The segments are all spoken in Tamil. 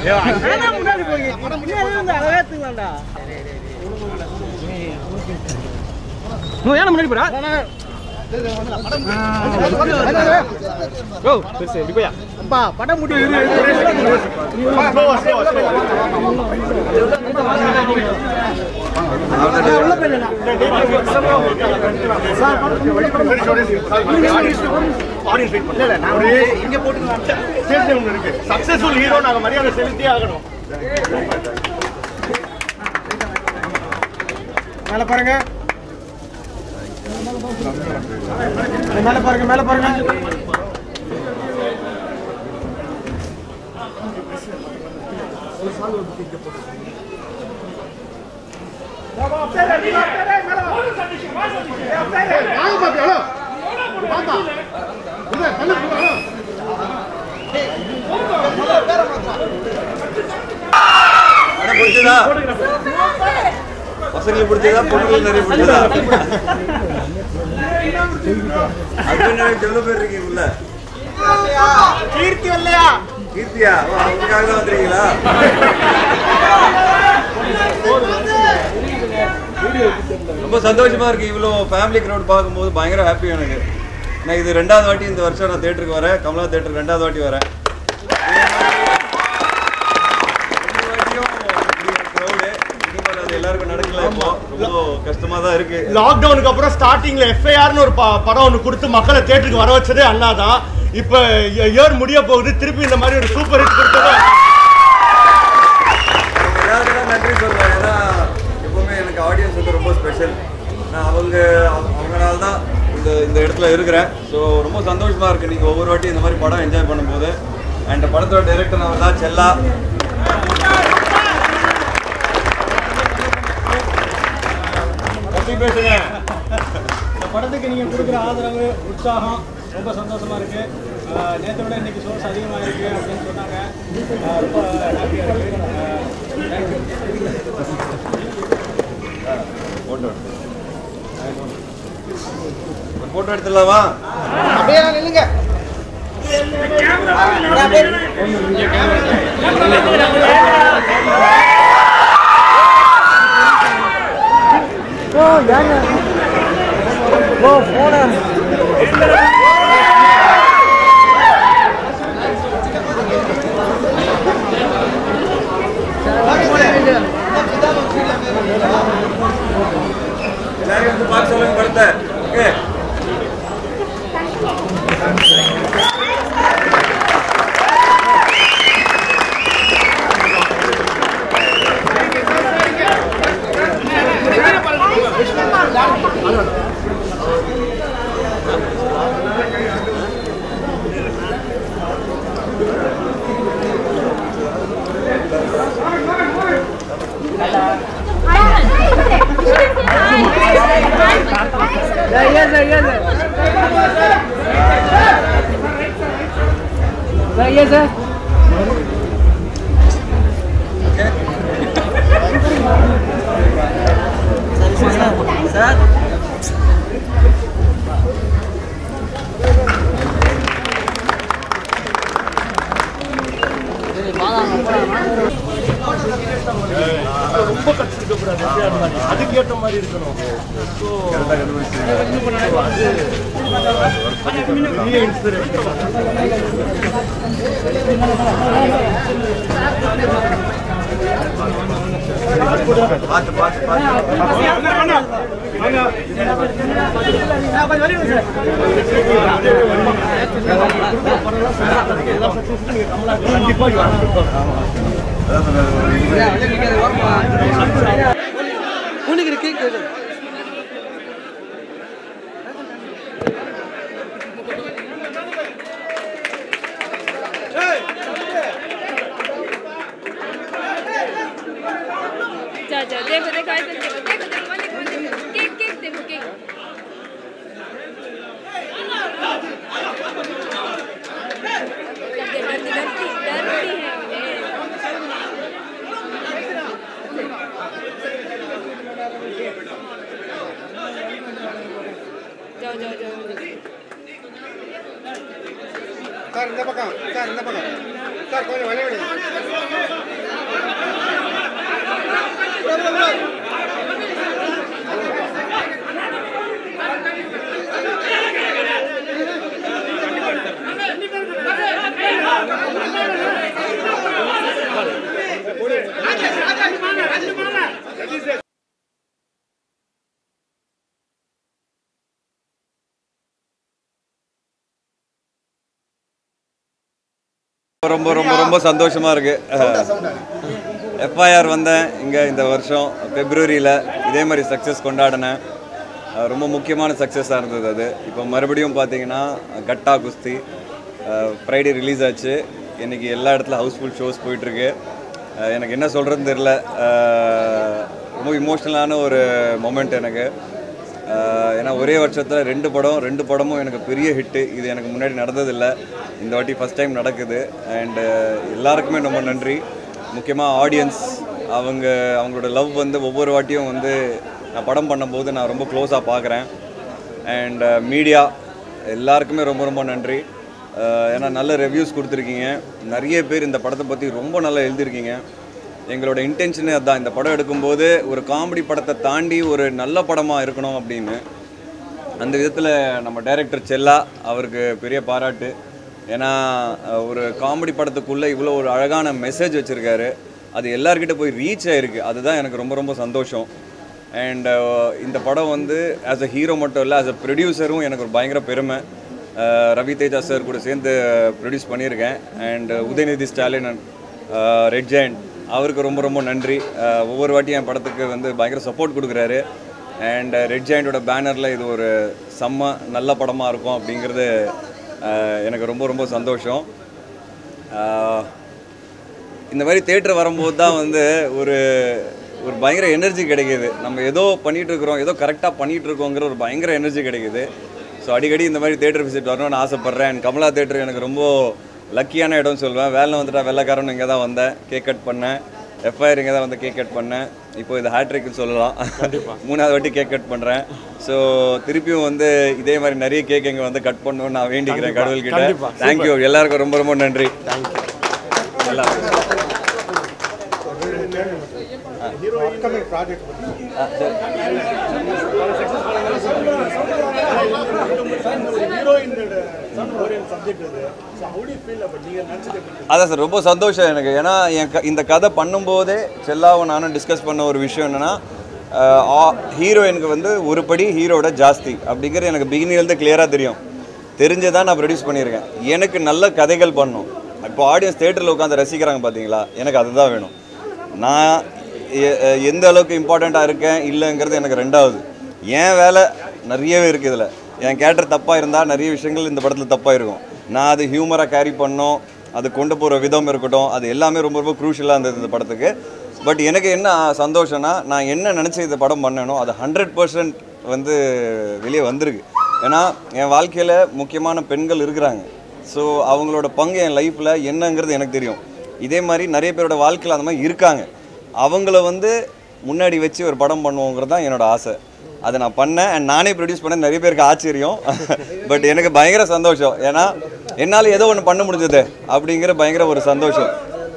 முன்னாடி போய் அழகா எடுத்துக்கலாம்டா ஏன் முன்னாடி போறா ஓ பெருசு இப்படி போயா அப்பா படம் முடி சக்சஸ்ஃபுல் ஹீரோ நாங்க மரியாதை செலுத்தியே ஆகணும் மேல பாருங்க மேல பாருங்க மேல பாருங்க படம் பிடிச்சதா பசங்களுக்கு பிடிச்சதா பொண்ணுங்களுக்கு நிறைய பிடிச்சதா அது எவ்வளவு பேர் இருக்கீங்க உள்ள கீர்த்தி வரலையா கீர்த்தியா ஓ, அவங்களுக்காக தான் வந்துருக்கீங்களா ரொம்ப சந்தோஷமா இருக்கு இவ்வளோ ஃபேமிலி க்ரௌட் பார்க்கும்போது பயங்கர ஹாப்பி எனக்கு நான் இது ரெண்டாவது வாட்டி இந்த வருஷம் நான் தேட்டருக்கு வரேன் கமலா தேட்டருக்கு ரெண்டாவது வாட்டி வரேன் ரெண்டு வாட்டியும் இப்படி crowd. இனிமேல் அது எல்லாருக்கும் நடக்கல இப்போ ரொம்ப கஷ்டமா தான் இருக்கு லாக்டவுனுக்கு அப்புறம் ஸ்டார்டிங்ல எஃப்ஐஆர்னு ஒரு ப- படம் ஒன்று கொடுத்து மக்களை தேட்டருக்கு வர வச்சதே அண்ணா தான் இப்போ இயர் முடிய போகுது திருப்பி இந்த மாதிரி ஒரு சூப்பர் ஹிட் கொடுத்தது எல்லாருக்கும் தான் நன்றி சொல்றேன் ஏன்னா எப்பவுமே எனக்கு ஆடியன்ஸ் வந்து ரொம்ப ஸ்பெஷல் நான் அவங்க அவங்க- அவங்கனால தான் இந்த இந்த இடத்துல இருக்கிறேன் ஸோ ரொம்ப சந்தோஷமா இருக்கு நீங்க ஒவ்வொரு வாட்டி இந்த மாதிரி படம் என்ஜாய் பண்ணும்போது அண்ட் படத்தோட டைரக்டர் அவர் தான் செல்லா பத்தி பேசுங்க இந்த படத்துக்கு நீங்கள் கொடுக்குற ஆதரவு உற்சாகம் ரொம்ப சந்தோஷமா இருக்கு ஆஹ் நேத்தை விட இன்னைக்கு சோர்ஸ் அதிகமாக இருக்கு அப்படின்னு சொன்னாங்க ஆஹ் ரொம்ப ஹாப்பியாக இருக்கு தேங்க்யூ போட்டோ போட்டோ எடுத்துடலாமா அப்படியே நில்லுங்க ஓ ஏங்க ஓ போன எல்லாரும் வந்து பார்க்க சொல்லுங்க படத்தை ஓகே ரொம்ப கற்றுக்க கூடாது FIR மாதிரி. அதுக்கேற்ற மாதிரி இருக்கணும் So, பெரிய inspiration. பார்த்து பார்த்து பார்த்து கண்டிப்பா you have to come. அதான் சொன்னாரு. உனக்கு கேக்கு जा जा देखो देखो ऐसे देखो देखो देखो वहाँ देखो वहाँ देखो केक केक देखो केक डरती डरती डरती है उन्हें जाओ जाओ जाओ சார் இந்த பக்கம் சார் இந்த பக்கம் சார் கொஞ்சம் வழி விடுங்க ரொம்ப ரொம்ப ரொம்ப சந்தோஷமாக இருக்குது எஃப்ஐஆர் வந்தேன் இங்கே இந்த வருஷம் பிப்ரவரியில் இதே மாதிரி சக்ஸஸ் கொண்டாடினேன் அஹ் ரொம்ப முக்கியமான சக்ஸஸாக இருந்தது அது இப்போ மறுபடியும் பார்த்தீங்கன்னா கட்டா குஸ்தி ஃப்ரைடே ரிலீஸ் ஆச்சு இன்றைக்கி எல்லா இடத்துல ஹவுஸ்ஃபுல் ஷோஸ் போயிட்டுருக்கு எனக்கு என்ன சொல்கிறதுன்னு தெரில அஹ் ரொம்ப இமோஷ்னலான ஒரு மொமெண்ட் எனக்கு அஹ் ஏன்னா ஒரே வருஷத்தில் ரெண்டு படம் ரெண்டு படமும் எனக்கு பெரிய ஹிட்டு இது எனக்கு முன்னாடி நடந்ததில்லை இந்த வாட்டி ஃபஸ்ட் டைம் நடக்குது அண்டு எல்லாருக்குமே ரொம்ப நன்றி முக்கியமாக ஆடியன்ஸ் அவங்க அவங்களோட லவ் வந்து ஒவ்வொரு வாட்டியும் வந்து நான் படம் பண்ணும்போது நான் ரொம்ப க்ளோஸாக பார்க்குறேன் அண்ட் மீடியா எல்லாருக்குமே ரொம்ப ரொம்ப நன்றி அஹ் ஏன்னா நல்ல ரிவ்யூஸ் கொடுத்துருக்கீங்க நிறைய பேர் இந்த படத்தை பற்றி ரொம்ப நல்லா எழுதியிருக்கீங்க எங்களோட இன்டென்ஷனே அதுதான் இந்த படம் எடுக்கும்போது ஒரு காமெடி படத்தை தாண்டி ஒரு நல்ல படமாக இருக்கணும் அப்படின்னு அந்த விதத்தில் நம்ம டைரக்டர் செல்லா அவருக்கு பெரிய பாராட்டு ஏன்னா அஹ், ஒரு காமெடி படத்துக்குள்ளே இவ்வளோ ஒரு அழகான மெசேஜ் வச்சுருக்காரு அது எல்லார்கிட்ட போய் ரீச் ஆயிருக்கு அதுதான் எனக்கு ரொம்ப ரொம்ப சந்தோஷம் அண்ட் இந்த படம் வந்து ஆஸ் அ ஹீரோ மட்டும் இல்லை ஆஸ் அ ப்ரொடியூசரும் எனக்கு ஒரு பயங்கர பெருமை அஹ், ரவி தேஜா சார் கூட சேர்ந்து ப்ரொடியூஸ் பண்ணியிருக்கேன் அண்ட் உதயநிதி ஸ்டாலின் and, அஹ், ரெட் ஜெயண்ட் அவருக்கு ரொம்ப ரொம்ப நன்றி அஹ், ஒவ்வொரு வாட்டியும் என் படத்துக்கு வந்து பயங்கர சப்போர்ட் கொடுக்குறாரு அண்ட் ரெட் ஜெயண்டோட பேனரில் இது ஒரு செம்ம நல்ல படமாக இருக்கும் அப்படிங்கிறது அஹ், எனக்கு ரொம்ப ரொம்ப சந்தோஷம் அஹ், இந்த மாதிரி தேட்டர் வரும்போது தான் வந்து ஒரு ஒரு பயங்கர எனர்ஜி கிடைக்குது நம்ம ஏதோ பண்ணிட்டு இருக்கிறோம் ஏதோ கரெக்டாக பண்ணிட்டு இருக்கோங்கிற ஒரு பயங்கர எனர்ஜி கிடைக்குது ஸோ அடிக்கடி இந்த மாதிரி தேட்டர் விசிட் வரணும்னு ஆசைப்பட்றேன் And கமலா தேட்டர் எனக்கு ரொம்ப லக்கியான இடம் சொல்லுவேன் வேலை வந்துட்டா வெள்ளைக்காரன் இங்கே தான் வந்தேன் கேக் கட் பண்ணேன் எஃப்ஐஆர் இங்கே தான் வந்து கேக் கட் பண்ணேன் இப்போ இது ஹேட்ரிக்னு சொல்லலாம் மூணாவது வாட்டி கேக் கட் பண்ணுறேன் ஸோ திருப்பியும் வந்து இதே மாதிரி நிறைய கேக் இங்கே வந்து கட் பண்ணணும்னு நான் வேண்டிக்கிறேன் கடவுள்கிட்ட தேங்க்யூ எல்லாருக்கும் ரொம்ப ரொம்ப நன்றி எல்லாருக்கும் ஆ, சரி. அதான் சார் ரொம்ப சந்தோஷம் எனக்கு ஏன்னா என் க- இந்த கதை பண்ணும்போதே செல்லாவும் நானும் டிஸ்கஸ் பண்ண ஒரு விஷயம் என்னன்னா ஹீரோயினுக்கு வந்து ஒரு படி ஹீரோட ஜாஸ்தி அப்படிங்கிறது எனக்கு பிகினிங்லேருந்து கிளியராக தெரியும் தெரிஞ்சதான் நான் ப்ரொடியூஸ் பண்ணியிருக்கேன் எனக்கு நல்ல கதைகள் பண்ணும் இப்போ ஆடியன்ஸ் தேட்டரில் உட்காந்து ரசிக்கிறாங்க பார்த்தீங்களா எனக்கு அதுதான் வேணும் நான் எ- எ- எந்த அளவுக்கு இம்பார்ட்டண்ட்டாக இருக்கேன் இல்லைங்கிறது எனக்கு ரெண்டாவது என் வேலை நிறையவே இருக்குது இதில் என் கேரக்டர் தப்பாக இருந்தால் நிறைய விஷயங்கள் இந்த படத்தில் தப்பாக இருக்கும் நான் அது ஹியூமராக கேரி பண்ணோம் அது கொண்டு போகிற விதம் இருக்கட்டும் அது எல்லாமே ரொம்ப ரொம்ப க்ரூஷியலாக இருந்தது இந்த படத்துக்கு பட் எனக்கு என்ன சந்தோஷம்னா நான் என்ன நினச்சி இந்த படம் பண்ணேனோ அது ஹண்ட்ரட் பர்சன்ட் வந்து வெளியே வந்திருக்கு ஏன்னா என் வாழ்க்கையில் முக்கியமான பெண்கள் இருக்கிறாங்க ஸோ அவங்களோட பங்கு என் லைஃப்பில் என்னங்கிறது எனக்கு தெரியும் இதே மாதிரி நிறைய பேரோட வாழ்க்கையில் அந்த மாதிரி இருக்காங்க அவங்கள வந்து முன்னாடி வச்சு ஒரு படம் பண்ணுவோங்கிறது தான் என்னோட ஆசை அதை நான் பண்ணேன் and நானே ப்ரொடியூஸ் பண்ண நிறைய பேருக்கு ஆச்சரியம் பட் எனக்கு பயங்கர சந்தோஷம் ஏன்னா என்னால் ஏதோ ஒன்று பண்ண முடிஞ்சது அப்படிங்கிற பயங்கர ஒரு சந்தோஷம்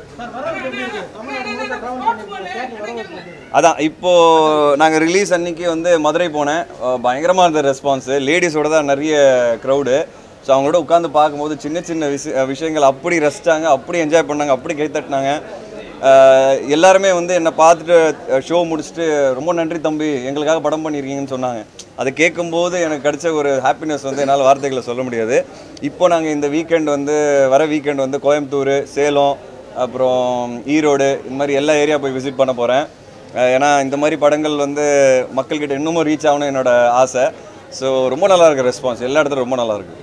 அதான் இப்போ நாங்கள் ரிலீஸ் அன்னைக்கு வந்து மதுரை போனேன் அஹ் பயங்கரமா இருந்த ரெஸ்பான்ஸு லேடிஸோட தான் நிறைய க்ரௌடு ஸோ அவங்களோட உட்காந்து பார்க்கும்போது சின்ன சின்ன விஷய விஷயங்கள் அப்படி ரசிச்சாங்க அப்படி என்ஜாய் பண்ணாங்க அப்படி கைத்தட்டினாங்க அஹ் எல்லாருமே வந்து என்னை பார்த்துட்டு ஷோ முடிச்சுட்டு ரொம்ப நன்றி தம்பி எங்களுக்காக படம் பண்ணியிருக்கீங்கன்னு சொன்னாங்க அதை கேட்கும்போது எனக்கு கிடைச்ச ஒரு ஹாப்பினஸ் வந்து என்னால் வார்த்தைகளை சொல்ல முடியாது இப்போ நாங்கள் இந்த வீக்கெண்ட் வந்து வர வீக்கெண்ட் வந்து கோயம்புத்தூர் சேலம் அப்புறம் ஈரோடு இந்த மாதிரி எல்லா ஏரியா போய் விசிட் பண்ண போகிறேன் ஏன்னா இந்த மாதிரி படங்கள் வந்து மக்கள்கிட்ட இன்னமும் ரீச் ஆகணும் என்னோட ஆசை ஸோ ரொம்ப நல்லா இருக்கு ரெஸ்பான்ஸ் எல்லா இடத்துலையும் ரொம்ப நல்லா இருக்கு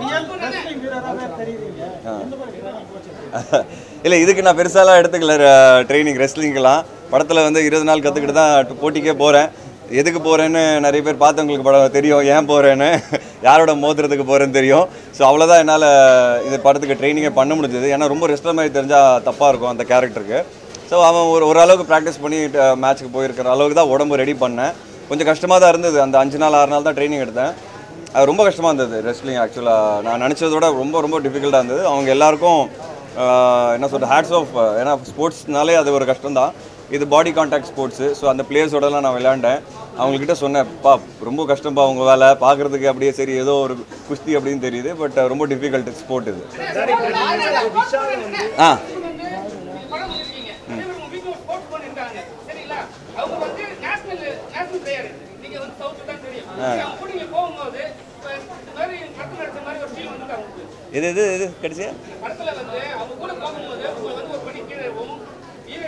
இல்லை இதுக்கு நான் பெருசாலாம் எடுத்துக்கல ட்ரைனிங் ரெஸ்லிங்கெல்லாம் படத்தில் வந்து இருபது நாள் கற்றுக்கிட்டு தான் போட்டிக்கே போகிறேன் எதுக்கு போகிறேன்னு நிறைய பேர் பார்த்தவங்களுக்கு படம் தெரியும் ஏன் போகிறேன்னு யாரோட மோதுறதுக்கு போகிறேன்னு தெரியும் ஸோ அவ்வளோதான் என்னால் இது படத்துக்கு ட்ரைனிங்கே பண்ண முடிஞ்சது ஏன்னா ரொம்ப ரெஸ்டர் மாதிரி தெரிஞ்சால் தப்பாக இருக்கும் அந்த கேரக்டருக்கு ஸோ அவன் ஒரு ஓரளவுக்கு ப்ராக்டிஸ் பண்ணி மேட்ச்சுக்கு போயிருக்கிற அளவுக்கு தான் உடம்பு ரெடி பண்ணேன் கொஞ்சம் கஷ்டமாக தான் இருந்தது அந்த அஞ்சு நாள் ஆறு நாள் தான் ட்ரைனிங் எடுத்தேன் அது ரொம்ப கஷ்டமாக இருந்தது ரெஸ்லிங் ஆக்சுவலாக நான் நினச்சதை விட ரொம்ப ரொம்ப டிஃபிகல்ட்டாக இருந்தது அவங்க எல்லாருக்கும் ஆஹ், என்ன சொல்கிறது ஹேட்ஸ் ஆஃப் ஏன்னா ஸ்போர்ட்ஸ்னாலே அது ஒரு கஷ்டம் தான் இது பாடி கான்டாக்ட் ஸ்போர்ட்ஸு ஸோ அந்த பிளேயர்ஸோடலாம் நான் விளையாண்டேன் அவங்கக்கிட்ட சொன்னேன் பா ரொம்ப கஷ்டம்பா அவங்க வேலை பார்க்குறதுக்கு அப்படியே சரி ஏதோ ஒரு குஸ்தி அப்படின்னு தெரியுது பட் ரொம்ப டிஃபிகல்ட் ஸ்போர்ட் இது ஆ படம் பண்ணிருக்கீங்க அதே மாதிரி உங்க வீட்டுல ஒரு ஸ்போர்ட்ஸ் பொண்ணு இருக்காங்க சரிங்களா அவங்க வந்து நேஷனல் நேஷனல் பிளேயர் நீங்க வந்து சவுத் தான் தெரியும் அவங்க கூட நீங்க போகும்போது இப்ப இந்த மாதிரி படத்துல நடிச்ச மாதிரி ஒரு ஃபீல் வந்து அவங்களுக்கு இது இது இது கிடைச்சியா படத்துல வந்து அவங்க கூட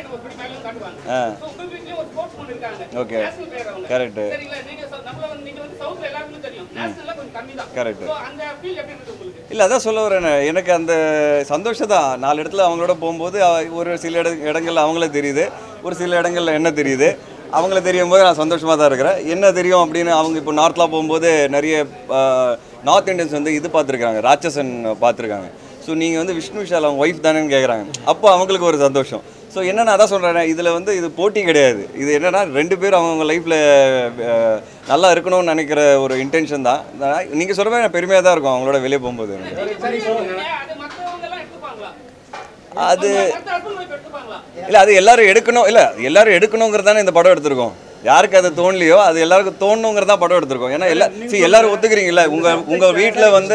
நம்ம இப்படி மேலும் காட்டுவாங்க ஆ. So, உங்க வீட்லயும் ஒரு ஸ்போர்ட்ஸ்மேன் இருக்காங்க Okay. நேஷனல் பிளேயர் அவங்க Correct. சரிங்களா நீங்க சொ- நம்மள வந்து நீங்க வந்து சவுத்ல எல்லாருக்கும் தெரியும் நேஷனல்ல கொஞ்சம் கம்மி தான் Correct. So, அந்த ஃபீல் எப்படி இருக்கு உங்களுக்கு இல்லை அதான் சொல்ல வரேன் நான். எனக்கு அந்த சந்தோஷம் தான் நாலு இடத்துல அவங்களோட போகும்போது அ- ஒரு சில இட இடங்கள்ல அவங்கள தெரியுது ஒரு சில இடங்கள்ல என்ன தெரியுது அவங்கள தெரியும் போது நான் சந்தோஷமாக தான் இருக்கிறேன் என்ன தெரியும் அப்படின்னு அவங்க இப்போ நார்த்லாம் போகும்போது நிறைய நார்த் இந்தியன்ஸ் வந்து இது பார்த்துருக்காங்க ராட்சசன் பார்த்துருக்காங்க ஸோ நீங்கள் வந்து விஷ்ணு விஷால் அவங்க ஒய்ஃப் தானேன்னு கேட்குறாங்க அப்போ அவங்களுக்கு ஒரு சந்தோஷம் ஸோ என்னென்ன அதான் சொல்கிறேன் இதில் வந்து இது போட்டி கிடையாது இது என்னன்னா ரெண்டு பேரும் அவங்கவுங்க லைஃப்பில் நல்லா இருக்கணும்னு நினைக்கிற ஒரு இன்டென்ஷன் தான் நீங்கள் சொல்கிற மாதிரி பெருமையாக தான் இருக்கும் அவங்களோட வெளியே போகும்போது எனக்கு. அது மத்தவங்க எல்லாம் எடுத்துப்பாங்களா அது மத்த ஹஸ்பண்ட் ஒய்ஃப் எடுத்துப்பாங்களா இல்லை அது எல்லாரும் எடுக்கணும் இல்லை எல்லாரும் எடுக்கணுங்கிறது தானே இந்த படம் எடுத்திருக்கோம் யாருக்கு அது தோணலையோ அது எல்லாருக்கும் தோணுங்கிறது தான் படம் எடுத்திருக்கோம் ஏன்னா எல்லா சரி எல்லாரும் ஒத்துக்கிறீங்கல்ல உங்கள் உங்கள் வீட்டில் வந்து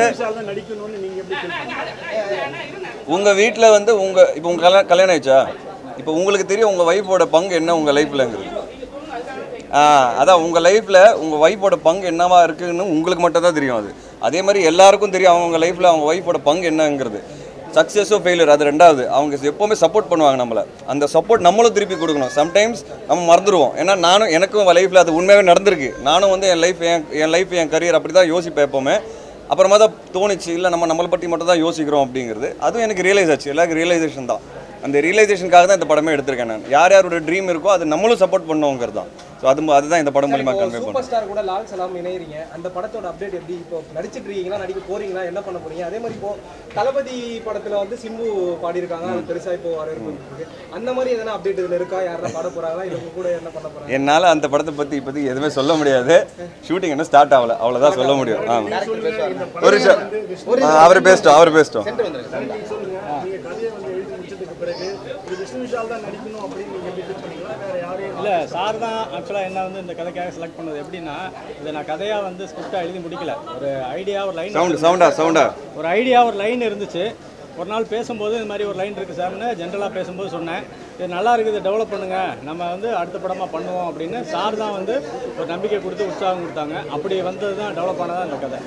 உங்கள் வீட்டில் வந்து உங்கள் இப்போ உங்கள் கல்யாணம் கல்யாணம் ஆயிடுச்சா இப்போ உங்களுக்கு தெரியும் உங்கள் ஒய்ஃபோட பங்கு என்ன உங்கள் லைஃப்லங்கிறது ஆ அதான் உங்கள் லைஃப்பில் உங்கள் ஒய்ஃபோட பங்கு என்னவா இருக்குன்னு உங்களுக்கு மட்டும் தான் தெரியும் அது அதே மாதிரி எல்லாருக்கும் தெரியும் அவங்க லைஃப்பில் அவங்க ஒய்ஃபோட பங்கு என்னங்கிறது சக்ஸஸோ ஃபெயிலியர் அது ரெண்டாவது அவங்க எப்போவுமே சப்போர்ட் பண்ணுவாங்க நம்மளை அந்த சப்போர்ட் நம்மளும் திருப்பி கொடுக்கணும் சம்டைம்ஸ் நம்ம மறந்துடுவோம் ஏன்னா நானும் எனக்கும் லைஃப்பில் அது உண்மையாகவே நடந்திருக்கு நானும் வந்து என் லைஃப் என் என் லைஃப் என் கரியர் அப்படி தான் யோசிப்பேன் எப்போவுமே அப்புறமா தான் தோணுச்சு இல்லை நம்ம நம்மளை பற்றி மட்டும் தான் யோசிக்கிறோம் அப்படிங்கிறது அதுவும் எனக்கு ரியலைஸ் ஆச்சு எல்லாருக்கும் ரியலைசேஷன் தான் அந்த ரியலைசேஷனுக்காக தான் இந்த படமே எடுத்திருக்கேன் நான் யார் யாரோட ட்ரீம் இருக்கோ அது நம்மளும் சப்போர்ட் பண்ணுவோங்கிறது தான் ஸோ அது அதுதான் இந்த படம் மூலியமாக கன்வே சூப்பர் பண்ணுறேன் ஸ்டார் கூட லால் சலாம் இணையறீங்க அந்த படத்தோட அப்டேட் எப்படி இப்போ நடிச்சிட்டு இருக்கீங்களா நடிக்க போறீங்களா என்ன பண்ண போறீங்க அதே மாதிரி இப்போ தளபதி படத்துல வந்து சிம்பு பாடியிருக்காங்க அது பெருசா இப்போ வரவேற்பு இருக்கு அந்த மாதிரி எதனா அப்டேட் இதுல இருக்கா யாரா பாட போறாங்களா இல்ல உங்க கூட என்ன பண்ண போறாங்க என்னால் அந்த படத்தை பற்றி இப்போதைக்கு எதுவுமே சொல்ல முடியாது ஷூட்டிங் இன்னும் ஸ்டார்ட் ஆகல அவ்வளோதான் சொல்ல முடியும் ஆ ஒரு நிமிஷம் ஆ, அவர் பேசிட்டோம் அவர் பேசிட்டோம் இல்லை சார் தான் ஆக்சுவலாக என்ன வந்து இந்த கதைக்காக செலக்ட் பண்ணது எப்படின்னா இதை நான் கதையாக வந்து ஸ்கிரிப்டாக எழுதி முடிக்கல ஒரு ஐடியா ஒரு லைன் சவுண்டு சவுண்டா சவுண்டா ஒரு ஐடியா ஒரு லைன் இருந்துச்சு ஒரு நாள் பேசும்போது இந்த மாதிரி ஒரு லைன் இருக்குது சார்னு ஜென்ரலாக பேசும்போது சொன்னேன் இது நல்லா இருக்குது டெவலப் பண்ணுங்க நம்ம வந்து அடுத்த படமாக பண்ணுவோம் அப்படின்னு சார் தான் வந்து ஒரு நம்பிக்கை கொடுத்து உற்சாகம் கொடுத்தாங்க அப்படி வந்தது தான் டெவலப் ஆனதான் இந்த கதை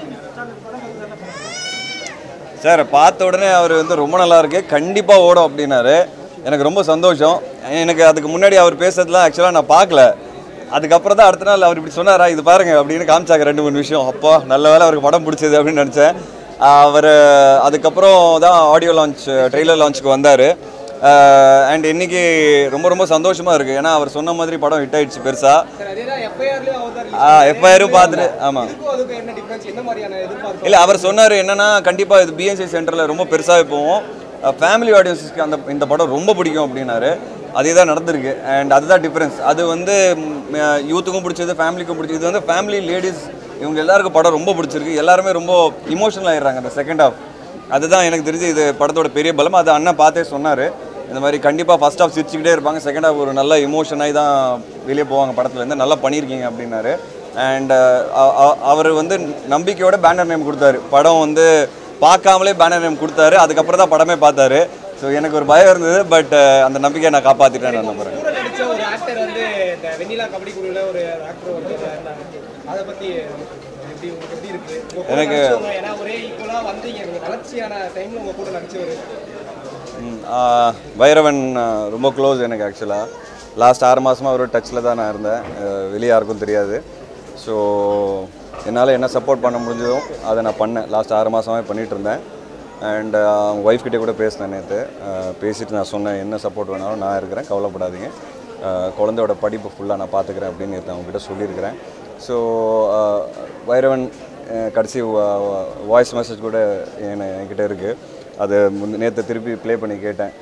சார் பார்த்த உடனே அவர் வந்து ரொம்ப நல்லா இருக்கு கண்டிப்பாக ஓடும் அப்படின்னாரு எனக்கு ரொம்ப சந்தோஷம் எனக்கு அதுக்கு முன்னாடி அவர் பேசுறதுலாம் ஆக்சுவலாக நான் பார்க்கல அதுக்கப்புறம் தான் அடுத்த நாள் அவர் இப்படி சொன்னாரா இது பாருங்க அப்படின்னு காமிச்சாங்க ரெண்டு மூணு விஷயம் அப்பா நல்ல வேளை அவருக்கு படம் பிடிச்சது அப்படின்னு நினச்சேன் அவர் அதுக்கப்புறம் தான் ஆடியோ லான்ச் ட்ரெய்லர் லான்ச்சுக்கு வந்தார் அண்ட் இன்னைக்கு ரொம்ப ரொம்ப சந்தோஷமாக இருக்குது ஏன்னா அவர் சொன்ன மாதிரி படம் ஹிட் ஆயிடுச்சு பெருசாக சார் அதேதான் எஃப்ஐஆர்லயும் அவர் தான் எஃப்ஐஆரும் பார்த்துட்டு ஆமாம் இதுக்கும் அதுக்கும் என்ன டிஃபரன்ஸ் என்ன மாதிரியான எதிர்பார்ப்பு இல்லை அவர் சொன்னார் என்னன்னா கண்டிப்பாக இது பிஎன்சி சென்டரில் ரொம்ப பெருசாக போவோம் ஃபேமிலி ஆடியன்ஸஸ்க்கு அந்த இந்த படம் ரொம்ப பிடிக்கும் அப்படின்னாரு அதே தான் நடந்திருக்கு அண்ட் அதுதான் டிஃப்ரென்ஸ் அது வந்து யூத்துக்கும் பிடிச்சது ஃபேமிலிக்கும் பிடிச்சது இது வந்து ஃபேமிலி லேடிஸ் இவங்க எல்லாருக்கும் படம் ரொம்ப பிடிச்சிருக்கு எல்லாருமே ரொம்ப இமோஷனல் ஆயிடுறாங்க அந்த செகண்ட் ஹாஃப் அதுதான் எனக்கு தெரிஞ்சு இது படத்தோட பெரிய பலம் அது அண்ணன் பார்த்தே சொன்னார் இந்த மாதிரி கண்டிப்பாக ஃபர்ஸ்ட் ஹாஃப் சிரிச்சுக்கிட்டே இருப்பாங்க செகண்ட் ஹாஃப் ஒரு நல்ல இமோஷனாகி தான் வெளியே போவாங்க படத்துலேருந்து நல்லா பண்ணியிருக்கீங்க அப்படின்னாரு அண்ட் அவர் வந்து நம்பிக்கையோட பேனர் நேம் கொடுத்தாரு படம் வந்து பார்க்காமலே பேனர் நேம் கொடுத்தாரு அதுக்கப்புறம் தான் படமே பார்த்தாரு ஸோ எனக்கு ஒரு பயம் இருந்தது பட் அந்த நம்பிக்கையை நான் காப்பாற்றிட்டேன் நான் நம்புறேன் கூட நடிச்ச ஒரு ஆக்டர் வந்து இந்த வெண்ணிலா கபடி குழுல ஒரு ஆக்டர் வந்து இருந்தாங்க அதை பத்தி எப்படி உங்களுக்கு எப்படி இருக்கு உங்க கூட எனக்கு- நடிச்சவங்க, ஏன்னா ஒரே ஈக்குவலா வந்தீங்க நீங்க வளர்ச்சியான டைம்ல உங்க கூட நடிச்சவர் ம், ஆ, வைரவன் ஆ, ரொம்ப க்ளோஸ் எனக்கு ஆக்சுவலாக லாஸ்ட் ஆறு மாதமாக ஒரு டச்சில் தான் நான் இருந்தேன் அஹ், வெளியே யாருக்கும் தெரியாது ஸோ என்னால் என்ன சப்போர்ட் பண்ண முடிஞ்சதோ அதை நான் பண்ணேன் லாஸ்ட் ஆறு மாதமாகவே பண்ணிகிட்டு இருந்தேன் அண்ட் அவங்க ஒய்ஃப் கிட்டே கூட பேசினேன் நேற்று பேசிட்டு நான் சொன்னேன் என்ன சப்போர்ட் வேணாலும் நான் இருக்கிறேன் கவலைப்படாதீங்க அஹ், குழந்தையோட படிப்பு ஃபுல்லாக நான் பார்த்துக்கிறேன் அப்படின்னு நேற்று அவங்ககிட்ட சொல்லியிருக்கிறேன் ஸோ வைரவன் அஹ், கடைசி வாய்ஸ் மெசேஜ் கூட என் என்கிட்ட இருக்குது அது நேற்று திருப்பி ப்ளே பண்ணி கேட்டேன்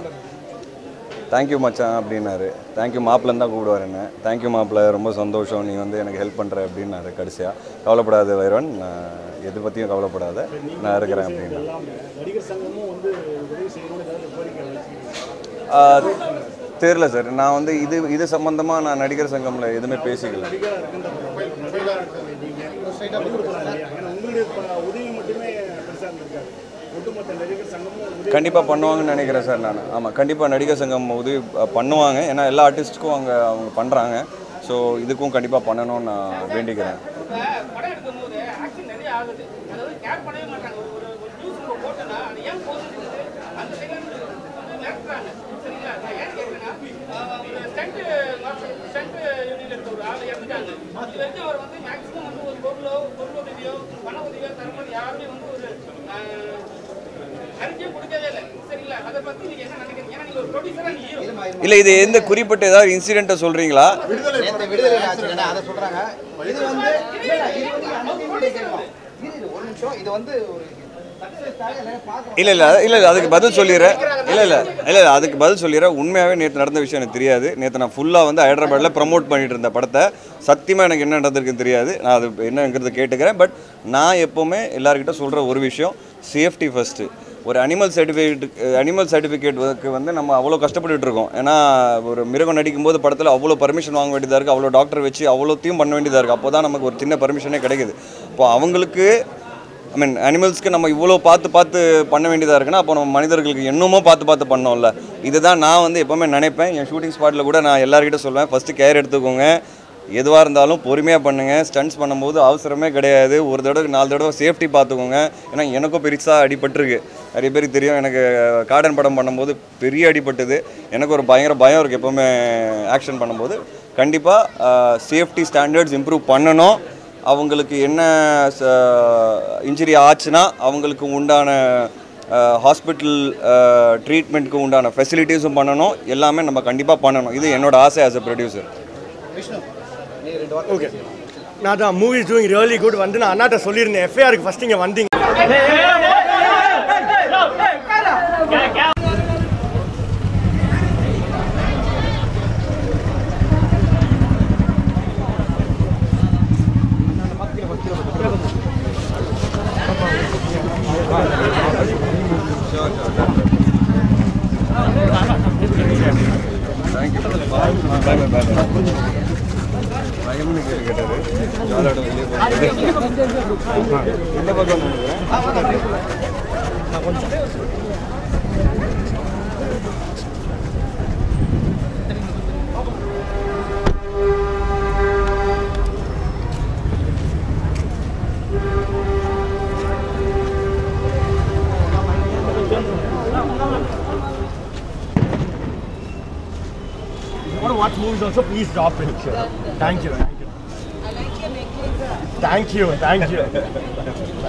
தேங்க்யூ மச்சான் அப்படின்னாரு தேங்க்யூ மாப்பிள்ளன்னு தான் கூப்பிடுவார் என்ன தேங்க்யூ மாப்பிள்ள ரொம்ப சந்தோஷம் நீ வந்து எனக்கு ஹெல்ப் பண்ணுற அப்படின்னாரு கடைசியாக கவலைப்படாத வைரவன் நான் எது பற்றியும் கவலைப்படாத நான் இருக்கிறேன் அப்படின்னு நடிகர் சங்கமும் வந்து உதவி செய்யணும்னு ஏதாவது கோரிக்கை ஆஹ், தெரியல சார் நான் வந்து இது இது சம்மந்தமாக நான் நடிகர் சங்கம்ல எதுவுமே பேசிக்கல உங்களுடைய உதவி மட்டுமே பெருசாக இருந்திருக்காரு ஒட்டுமொத்த நடிகர் சங்கமும் உதவி கண்டிப்பாக பண்ணுவாங்கன்னு நினைக்கிறேன் சார் நான் ஆமாம் கண்டிப்பாக நடிகர் சங்கம் உதவி அஹ், பண்ணுவாங்க ஏன்னா எல்லா ஆர்டிஸ்ட்டுக்கும் அவங்க அவங்க பண்ணுறாங்க ஸோ இதுக்கும் கண்டிப்பாக பண்ணணும்னு நான் வேண்டிக்கிறேன் இப்ப படம் எடுக்கும் போது ஆக்ஷன் நிறைய ஆகுது அதாவது கேர் பண்ணவே மாட்டாங்க ஒரு ஒரு ஒரு நியூஸ் நம்ம போட்டோன்னா அது ஏன் போகுது அந்த செகண்ட் வந்து மிரட்டுறாங்க சரிங்களா நான் ஏன் கேட்குறேன்னா இருக்காங்க இது வரைக்கும் அவர் வந்து மேக்ஸிமம் வந்து ஒரு பொருளோ பொருள் உதவியோ பண உதவியோ தரும்போது யாருமே வந்து ஒரு ஆஹ், அறிக்கையே கொடுக்கவே இல்லை சரிங்களா அதை பத்தி நீங்க என்ன நினைக்கிறீங்க ஏன்னா நீங்க ஒரு ப்ரொடியூசரா நீங்க ஹீரோ இல்லை இது எந்த குறிப்பிட்ட ஏதாவது இன்சிடென்ட்டை சொல்கிறீங்களா நேத்து விடுதலை ஆச்சுங்க அதை சொல்றாங்க இது வந்து இல்ல, இல்ல, இது வந்து அந்த சீன் கேட்கணும். இரு, இரு, ஒரு நிமிஷம் இது வந்து ஒரு success ஆக எல்லாரும் பார்க்கணும். இல்லை இல்லை இல்லை இல்லை அதுக்கு பதில் சொல்லிடுறேன் இல்லை இல்லை இல்லை இல்லை அதுக்கு பதில் சொல்லிடுறேன் உண்மையாகவே நேற்று நடந்த விஷயம் எனக்கு தெரியாது நேற்று நான் ஃபுல்லாக வந்து ஹைதராபாத்தில் ப்ரமோட் பண்ணிட்டு இருந்த படத்தை சத்தியமாக எனக்கு என்ன நடந்திருக்குன்னு தெரியாது நான் அது என்னங்கிறத கேட்டுக்கிறேன் பட் நான் எப்போவுமே எல்லாருக்கிட்ட சொல்கிற ஒரு விஷயம் சேஃப்டி ஃபஸ்ட்டு ஒரு அனிமல் சர்டிஃபிகேட் அனிமல் சர்டிஃபிகேட்டுக்கு வந்து நம்ம அவ்வளோ கஷ்டப்பட்டுட்டு இருக்கோம் ஏன்னா ஒரு மிருகம் நடிக்கும்போது படத்தில் அவ்வளோ பர்மிஷன் வாங்க வேண்டியதாக இருக்குது அவ்வளோ டாக்டர் வச்சு அவ்வளோத்தையும் பண்ண வேண்டியதாக இருக்குது அப்போ தான் நமக்கு ஒரு சின்ன பர்மிஷனே கிடைக்குது இப்போ அவங்களுக்கு ஐ மீன் அனிமல்ஸ்க்கு நம்ம இவ்வளோ பார்த்து பார்த்து பண்ண வேண்டியதாக இருக்குன்னா அப்போ நம்ம மனிதர்களுக்கு இன்னுமோ பார்த்து பார்த்து பண்ணோம்ல இதுதான் நான் வந்து எப்போவுமே நினைப்பேன் என் ஷூட்டிங் ஸ்பாட்டில் கூட நான் எல்லார்கிட்ட சொல்லுவேன் ஃபஸ்ட்டு கேர் எடுத்துக்கோங்க எதுவாக இருந்தாலும் பொறுமையாக பண்ணுங்கள் ஸ்டண்ட்ஸ் பண்ணும்போது அவசரமே கிடையாது ஒரு தடவை நாலு தடவை சேஃப்டி பார்த்துக்கோங்க ஏன்னா எனக்கும் பெருசாக அடிபட்டிருக்கு நிறைய பேருக்கு தெரியும் எனக்கு கார்டன் படம் பண்ணும்போது பெரிய அடிபட்டது எனக்கு ஒரு பயங்கர பயம் இருக்குது எப்போவுமே ஆக்ஷன் பண்ணும்போது கண்டிப்பாக சேஃப்டி ஸ்டாண்டர்ட்ஸ் இம்ப்ரூவ் பண்ணணும் அவங்களுக்கு என்ன இன்ஜுரி ஆச்சுன்னா அவங்களுக்கு உண்டான ஹாஸ்பிட்டல் ட்ரீட்மெண்ட்டுக்கு உண்டான ஃபெசிலிட்டிஸும் பண்ணணும் எல்லாமே நம்ம கண்டிப்பாக பண்ணணும் இது என்னோட ஆசை ஆஸ் அ ப்ரொடியூசர் விஷ்ணு நீ ரெண்டு வார்த்தை ஓகே நான் தான் மூவிஸ் டூயிங் ரியலி குட் வந்து நான் அண்ணாட்ட சொல்லியிருந்தேன் எஃப்ஐஆருக்கு ஃபஸ்ட் இங்கே வந்தீங்க want to watch movies also, please drop it. Sure. Thank you. Thank you. Thank you. Thank you.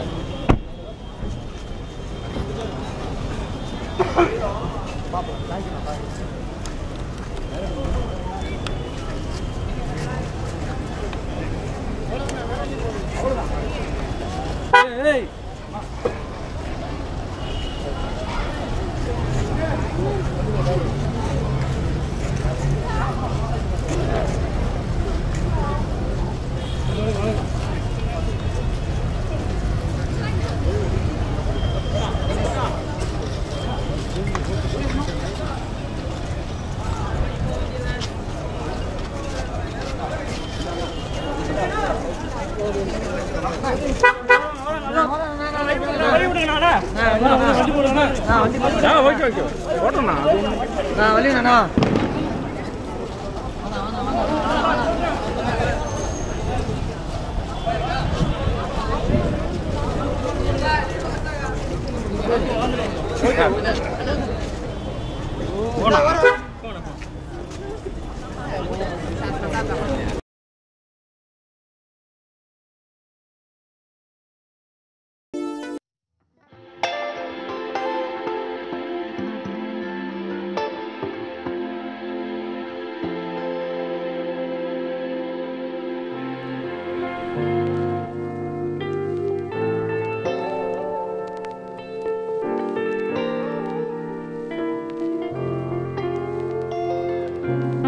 Thank